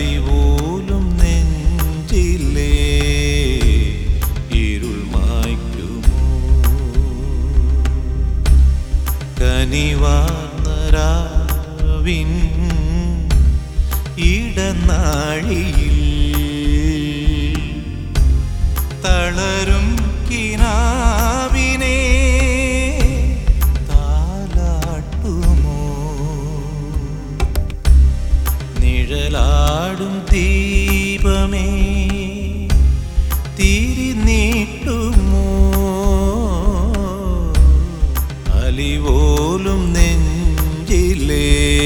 അലിപോലും നെഞ്ചിലേ ഇരുൾ മായ്ക്കുമോ കനിവാർന്നരാവിൻ ഇടനാഴിയിൽ തളരും കിനാവിനെ താലാട്ടുമോ നിഴലാടും ദീപമേ തിരിനീട്ടുമോ അലിപോലും നെഞ്ചിലേ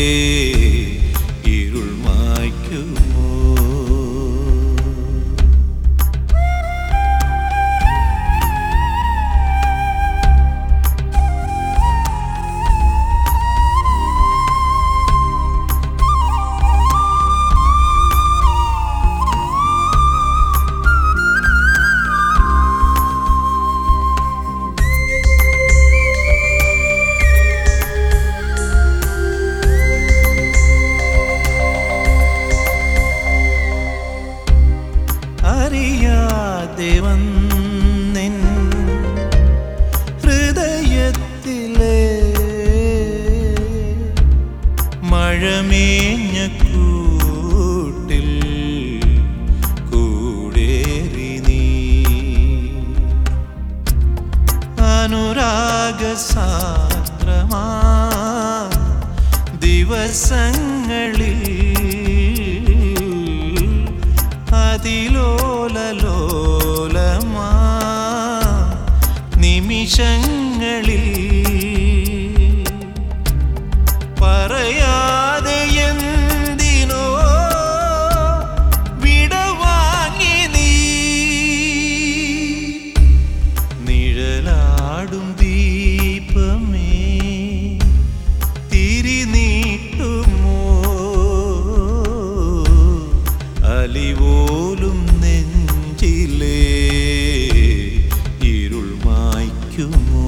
ഇരുൾ മായ്ക്കുമോ അറിയാതെ വന്നിൻ ഹൃദയത്തിലെ മഴമേഞ്ഞ കൂട്ടിൽ കൂടേറി നീ അനുരാഗസാന്ദ്രമാ ദിവസങ്ങളിൽ അതിലോലലോലമാ നിമിഷങ്ങളിൽ പറയാതെ എന്തിനോ വിടവാങ്ങി നീ നിഴലാടും ദീപമേ തിരിനീട്ടുമോ അലിപോലും നെഞ്ചിലേ ഇരുൾ മായ്ക്കുമോ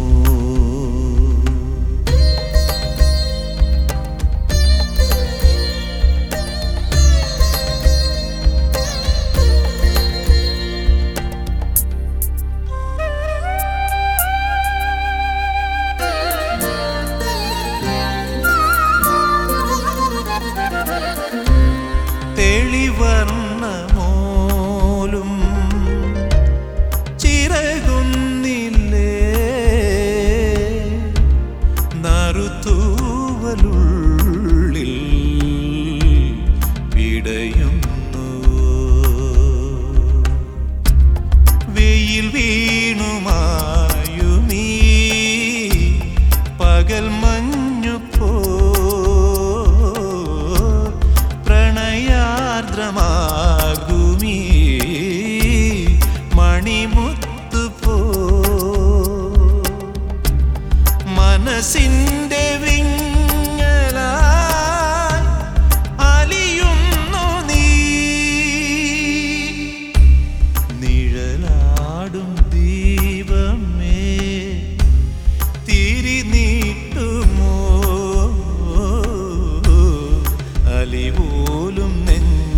തെളിവർണ്ണമോലും ചിറകുന്നില്ലേ നറുത്തൂവലുള്ളിൽ പിടയുന്നു വെയിൽ വീണുമായുമീ പകൽ മഞ്ഞു പോ പ്രണയാർദ്രമാകുമീ മണിമുത്തു പോ മനസ്സിൻ്റെ വിങ്ങലായി അലിയുന്നു നീ നിഴലാടും ദീപമേ തിരിനീട്ടുമോ അലിപോലും നെഞ്ച